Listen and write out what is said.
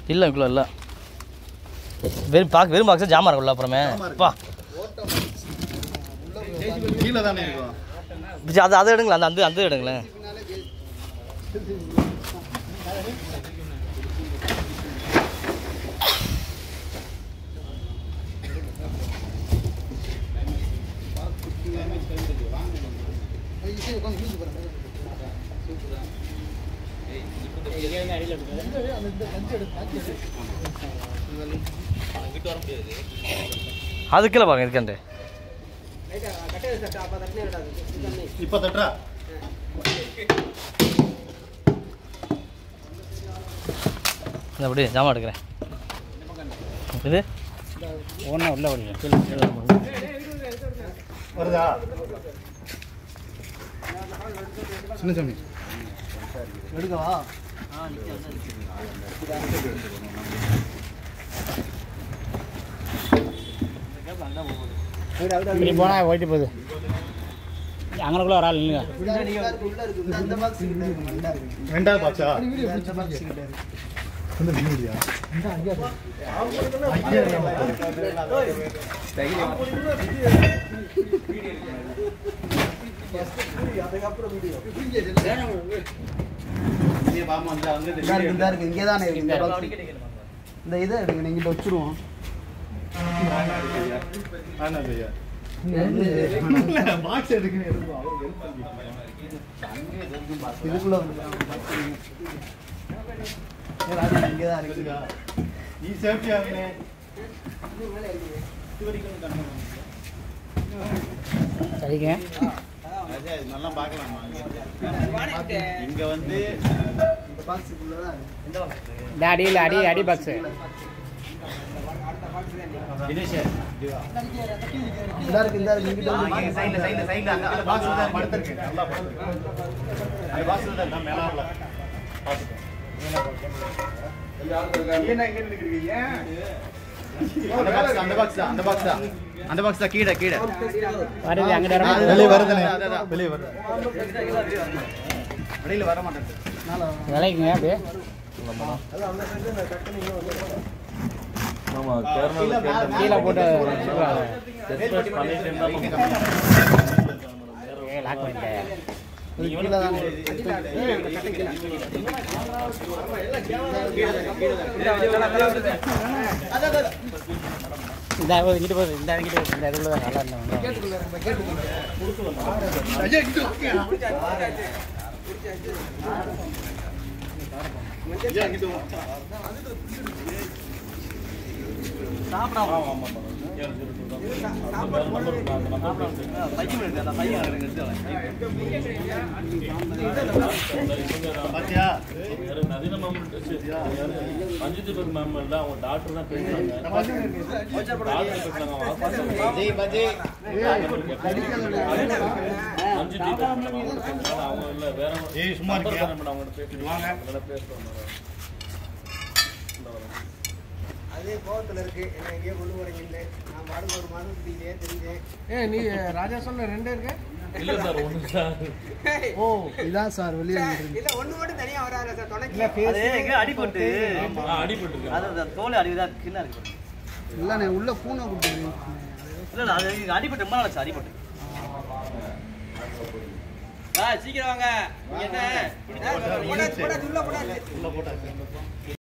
இல்லை இவ்வளோ இல்லை வெறும் பாக்கு வெறும் பாக்ஸா ஜாமான் இருக்கும்ல அப்புறமே பா கீழே தானே இருக்கும் பிச்சி, அது அதை எடுங்களேன் அந்த அந்த அந்த எடுங்களேன் அது கீழே பாருங்க இருக்கேன்ட்டு இப்போ தட்டுறா இந்த அப்படி ஜாமான் எடுக்கிறேன் இது ஒன்றா உள்ள ஓடிடும் வருதா சின்ன சாமி எடுக்கவா இப்படி போனால் ஓட்டி போகுது அங்கனக்குள்ள ஒரு ஆள் இல்லைங்க ரெண்டாவது பாக்ஸா இந்த வீடியா இந்த இருக்கு இங்கே தானே இருக்கு இந்த box. இந்த இதை எடுங்க நீங்க இங்கிட்ட வச்சிருவோம் பாக்ஸ் எடுக்கணும் இதுக்குள்ள வந்து ஏ, ராஜா இங்கே தான் இருக்கு நீ சேஃப்டி ஆகுனே சரிங்க நல்லா பார்க்கலாமா இங்க வந்து இந்த பாக்ஸுக்குள்ள தான் இருக்கு இந்த அடியில் அடி அடி பாக்ஸு தினேஷ் இந்த இருக்கு இந்த இருக்கு இங்கிட்ட வந்து சைடுல சைடுல சைடுல அந்த பாக்ஸ்ல தான் படுத்துருக்கு நல்லா படுத்துருக்கு அந்த பாக்ஸ்ல தான் நான் மேல வரல பாத்துக்கோ என்ன எங்க நிக்கிறீங்க அந்த பாக்ஸ் அந்த பாக்ஸ் அந்த பாக்ஸ் அந்த பாக்ஸ் தான் கீழே கீழே வருது அங்கிட்ட வர வெளியே வருதுனே வெளியே வருது வெளியில வர மாட்டேங்குது விலைக்குங்க அப்படியே கீழே போட்டு ஏ லாக் பண்ணிட்டேன் கீழே தான் இருக்கு இந்த இங்கிட்டு போகுது இந்த இங்கிட்டு போகுது இந்த இதுக்குள்ள தான் நல்லா இருந்தவங்க பாத்தியா பஞ்சதீபக் மேம் இல்ல அவங்க டாக்டர் தான் பேசுறாங்க டாக்டர் பேசுறாங்க பஜே பஜே அஞ்சு தீபக் அவங்க இல்ல வேற ஏய், சும்மா இருக்கியா? அவங்க பேசுவாங்க வாங்க. பேசுவாங்க அதே கோவத்துல இருக்கு என்ன எங்கேயோ கொண்டு போறீங்க நான் பாடுங்க ஒரு மாதம் சுத்திக்கிட்டே தெரிஞ்சேன் ஏ நீ ராஜா சொன்ன ரெண்டே இருக்கு இல்ல சார் ஒண்ணு சார் ஓ இதான் சார் வெளியே இல்ல ஒண்ணு மட்டும் தனியா வராது சார் துணைக்கு அது எங்க அடிபட்டு அடிபட்டு அது அந்த தோல் அடிதான் கீழே இருக்கு இல்லண்ணே உள்ள பூனை கொடுத்துருக்கு இல்லை இல்லை அது இங்க அடிபட்டு ரொம்ப நாள் அடிபட்டு ஆ சீக்கிரம் வாங்க இங்க என்ன போடாது உள்ள போடாது உள்ள போட்டாச்சு